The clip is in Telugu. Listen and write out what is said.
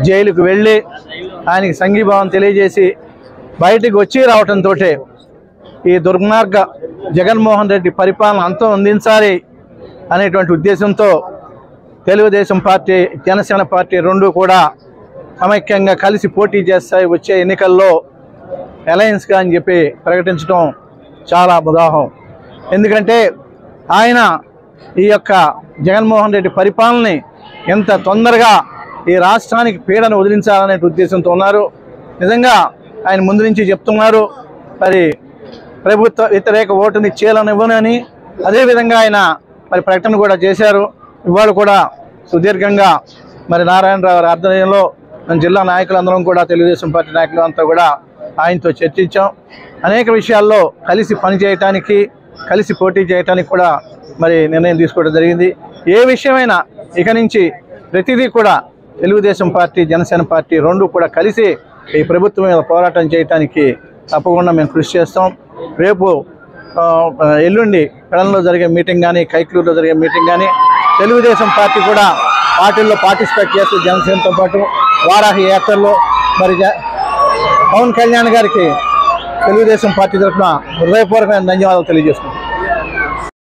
జైలుకు వెళ్ళి ఆయనకి సంఘీభావం తెలియజేసి బయటికి వచ్చి రావటంతో ఈ దుర్మార్గ జగన్మోహన్ రెడ్డి పరిపాలన అంతం అందించాలి అనేటువంటి ఉద్దేశంతో తెలుగుదేశం పార్టీ జనసేన పార్టీ రెండు కూడా సమైక్యంగా కలిసి పోటీ చేస్తాయి వచ్చే ఎన్నికల్లో అలయన్స్గా అని చెప్పి ప్రకటించడం చాలా ఉదాహరణ ఎందుకంటే ఆయన ఈ యొక్క జగన్మోహన్ రెడ్డి పరిపాలనని ఎంత తొందరగా ఈ రాష్ట్రానికి పీడను వదిలించాలనే ఉద్దేశంతో ఉన్నారు నిజంగా ఆయన ముందు నుంచి చెప్తున్నారు మరి ప్రభుత్వ వ్యతిరేక ఓటుని చేయాలనివ్వనని అదేవిధంగా ఆయన మరి ప్రకటన కూడా చేశారు ఇవాళ కూడా సుదీర్ఘంగా మరి నారాయణరావు గారి ఆధ్వర్యంలో మన జిల్లా నాయకులందరం కూడా తెలుగుదేశం పార్టీ నాయకులు అంతా కూడా ఆయనతో చర్చించాం అనేక విషయాల్లో కలిసి పనిచేయటానికి కలిసి పోటీ చేయటానికి కూడా మరి నిర్ణయం తీసుకోవడం జరిగింది ఏ విషయమైనా ఇక నుంచి ప్రతిదీ కూడా తెలుగుదేశం పార్టీ జనసేన పార్టీ రెండు కూడా కలిసి ఈ ప్రభుత్వం మీద పోరాటం చేయటానికి తప్పకుండా మేము కృషి చేస్తాం రేపు ఆ, ఎల్లుండి పెడల్లో జరిగే మీటింగ్ కానీ కైక్లూరులో జరిగే మీటింగ్ కానీ తెలుగుదేశం పార్టీ కూడా పార్టీల్లో పార్టిసిపేట్ చేస్తూ జనసేనతో పాటు వారాహి యాత్రలో మరి జ- పవన్ కళ్యాణ్ గారికి తెలుగుదేశం పార్టీ తరఫున హృదయపూర్వకమైన ధన్యవాదాలు తెలియజేస్తున్నాం